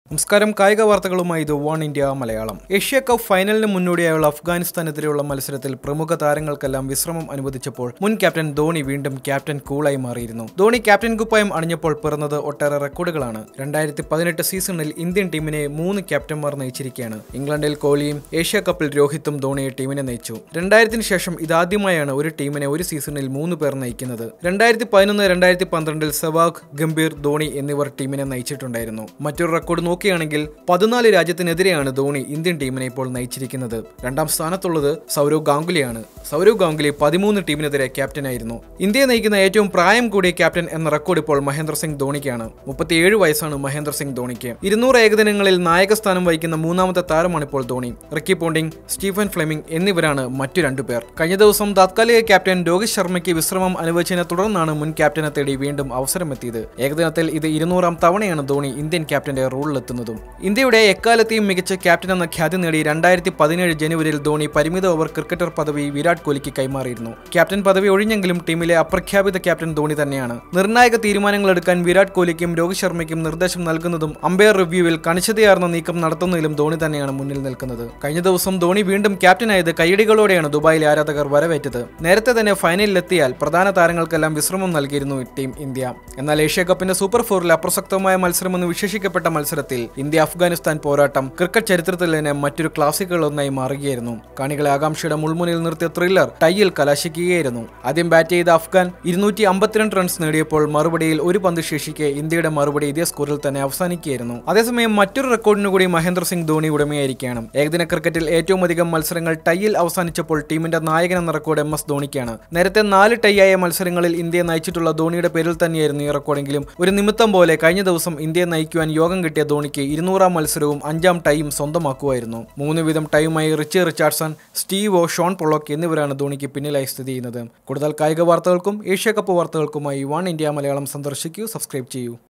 നമസ്കാരം കായിക വാർത്തകളുമായി ഇത് One India Malayalam Asia cup ഫൈനലിന് മുന്നോടിയായുള്ള അഫ്ഗാനിസ്ഥാനെതിരെയുള്ള മത്സരത്തിൽ പ്രമുഖ താരങ്ങൾക്കെല്ലാം വിശ്രമം അനുവദിച്ചപ്പോൾ മുൻ ക്യാപ്റ്റൻ ധോണി വീണ്ടും ക്യാപ്റ്റൻ കൂളായി മാറിയിരുന്നു ധോണി ക്യാപ്റ്റൻ കുപ്പായം അണിഞ്ഞപ്പോൾ പിറന്നത് ഒട്ടേറെ റെക്കോർഡുകളാണ് രണ്ടായിരത്തി പതിനെട്ട് സീസണിൽ ഇന്ത്യൻ ടീമിനെ മൂന്ന് ക്യാപ്റ്റന്മാർ നയിച്ചിരിക്കുകയാണ് ഇംഗ്ലണ്ടിൽ കോഹ്ലിയും ഏഷ്യ കപ്പിൽ രോഹിത്തും ധോണിയെ ടീമിനെ നയിച്ചു രണ്ടായിരത്തിന് ശേഷം ഇതാദ്യമായാണ് ഒരു ടീമിനെ ഒരു സീസണിൽ മൂന്ന് പേർ നയിക്കുന്നത് രണ്ടായിരത്തി പതിനൊന്ന് രണ്ടായിരത്തി പന്ത്രണ്ടിൽ സെവാഗ് ഗംഭീർ ധോണി എന്നിവർ ടീമിനെ നയിച്ചിട്ടുണ്ടായിരുന്നു മറ്റൊരു റെക്കോർഡ് നോക്കുകയാണെങ്കിൽ പതിനാല് രാജ്യത്തിനെതിരെയാണ് ധോണി ഇന്ത്യൻ ടീമിനെ ഇപ്പോൾ നയിച്ചിരിക്കുന്നത് രണ്ടാം സ്ഥാനത്തുള്ളത് സൗരവ് ഗാംഗുലിയാണ് സൗരവ് ഗാംഗുലി പതിമൂന്ന് ടീമിനെതിരെ ക്യാപ്റ്റനായിരുന്നു ഇന്ത്യയെ നയിക്കുന്ന ഏറ്റവും പ്രായം കൂടിയ ക്യാപ്റ്റൻ എന്ന റെക്കോർഡ് ഇപ്പോൾ മഹേന്ദ്ര സിംഗ് ധോണിക്കാണ് മുപ്പത്തിയേഴ് വയസ്സാണ് മഹേന്ദ്ര സിംഗ് ധോണിക്ക് ഇരുന്നൂറ് ഏകദിനങ്ങളിൽ നായകസ്ഥാനം വഹിക്കുന്ന മൂന്നാമത്തെ താരമാണ് ഇപ്പോൾ Dhoni Ricky Ponting Stephen Fleming എന്നിവരാണ് മറ്റു രണ്ടുപേർ കഴിഞ്ഞ ദിവസം താത്കാലിക ക്യാപ്റ്റൻ രോഹിത് ശർമ്മയ്ക്ക് വിശ്രമം അനുവദിച്ചതിനെ തുടർന്നാണ് മുൻ ക്യാപ്റ്റനെ തേടി വീണ്ടും അവസരമെത്തിയത് ഏകദിനത്തിൽ ഇത് ഇരുന്നൂറാം തവണയാണ് ധോണി ഇന്ത്യൻ ക്യാപ്റ്റന്റെ റോളിലെത്തുന്നതും ഇന്ത്യയുടെ എക്കാലത്തെയും മികച്ച ക്യാപ്റ്റൻ എന്ന ഖ്യാതി നേടി രണ്ടായിരത്തി പതിനേഴ് ജനുവരിയിൽ ധോണി പരിമിത ഓവർ ക്രിക്കറ്റർ പദവി വിരാട് കോഹ്ലിക്ക് കൈമാറിയിരുന്നു ക്യാപ്റ്റൻ പദവി ഒഴിഞ്ഞെങ്കിലും ടീമിലെ അപ്രഖ്യാപിത ക്യാപ്റ്റൻ ധോണി തന്നെയാണ് നിർണായക തീരുമാനങ്ങൾ എടുക്കാൻ വിരാട് കോഹ്ലിക്കും രോഹിത് ശർമ്മയ്ക്കും നിർദ്ദേശം നൽകുന്നതും അമ്പയർ റിവ്യൂവിൽ കണിശതയാർന്ന നീക്കം നടത്തുന്നതിലും ധോണി തന്നെയാണ് മുന്നിൽ നിൽക്കുന്നത് കഴിഞ്ഞ ദിവസം ധോണി വീണ്ടും ക്യാപ്റ്റനായത് കൈയടികളോടെയാണ് ദുബായിലെ ആരാധകർ വരവേറ്റത് നേരത്തെ തന്നെ ഫൈനലിലെത്തിയാൽ പ്രധാന താരങ്ങൾക്കെല്ലാം വിശ്രമം നൽകിയിരുന്നു ടീം ഇന്ത്യ എന്നാൽ ഏഷ്യ കപ്പിന്റെ സൂപ്പർ ഫോറിൽ അപ്രസക്തമായ മത്സരമെന്ന് വിശേഷിക്കപ്പെട്ട മത്സരത്തിൽ ഇന്ത്യ അഫ്ഗാനിസ്ഥാൻ പോരാട്ടം ക്രിക്കറ്റ് ചരിത്രത്തിൽ തന്നെ മറ്റൊരു ക്ലാസിക്കുകളൊന്നായി മാറുകയായിരുന്നു കാണികളെ ആകാംക്ഷയുടെ മുൾമുനിൽ നിർത്തിയ ത്രില്ലർ ടൈയിൽ കലാശിക്കുകയായിരുന്നു ആദ്യം ബാറ്റ് ചെയ്ത അഫ്ഗാൻ ഇരുന്നൂറ്റി അമ്പത്തിരണ്ട് റൺസ് നേടിയപ്പോൾ മറുപടിയിൽ ഒരു പന്ത് ശേഷിക്കെ ഇന്ത്യയുടെ മറുപടി ഇതേ സ്കോറിൽ തന്നെ അവസാനിക്കുകയായിരുന്നു അതേസമയം മറ്റൊരു റെക്കോർഡിന് കൂടി മഹേന്ദ്ര സിംഗ് ധോണി ഉടമയായിരിക്കുകയാണ് ഏകദിന ക്രിക്കറ്റിൽ ഏറ്റവും അധികം മത്സരങ്ങൾ ടൈയിൽ അവസാനിച്ചപ്പോൾ ടീമിന്റെ നായകൻ എന്ന റെക്കോർഡ് എം എസ് ധോണിക്കാണ് നേരത്തെ നാല് ടൈയായ മത്സരങ്ങളിൽ ഇന്ത്യയെ നയിച്ചിട്ടുള്ള ധോണിയുടെ പേരിൽ തന്നെയായിരുന്നു ഈ റെക്കോർഡെങ്കിലും ഒരു നിമിത്തം പോലെ കഴിഞ്ഞ ദിവസം ഇന്ത്യയെ നയിക്കുവാൻ യോഗം കിട്ടിയ ധോണിക്ക് ഇരുന്നൂറാം മത്സരവും അഞ്ചാം ടൈയും സ്വന്തമാക്കുമായിരുന്നു മൂന്ന് വീതം ടൈയുമായി Richie Richardson Steve Waugh Shaun Pollock എന്നിവരാണ് ധോണിക്ക് പിന്നിലായി സ്ഥിതി ചെയ്യുന്നത് കൂടുതൽ കായിക വാർത്തകൾക്കും ഏഷ്യ കപ്പ് വാർത്തകൾക്കുമായി വൺ ഇന്ത്യ മലയാളം സന്ദർശിക്കൂ സബ്സ്ക്രൈബ് ചെയ്യൂ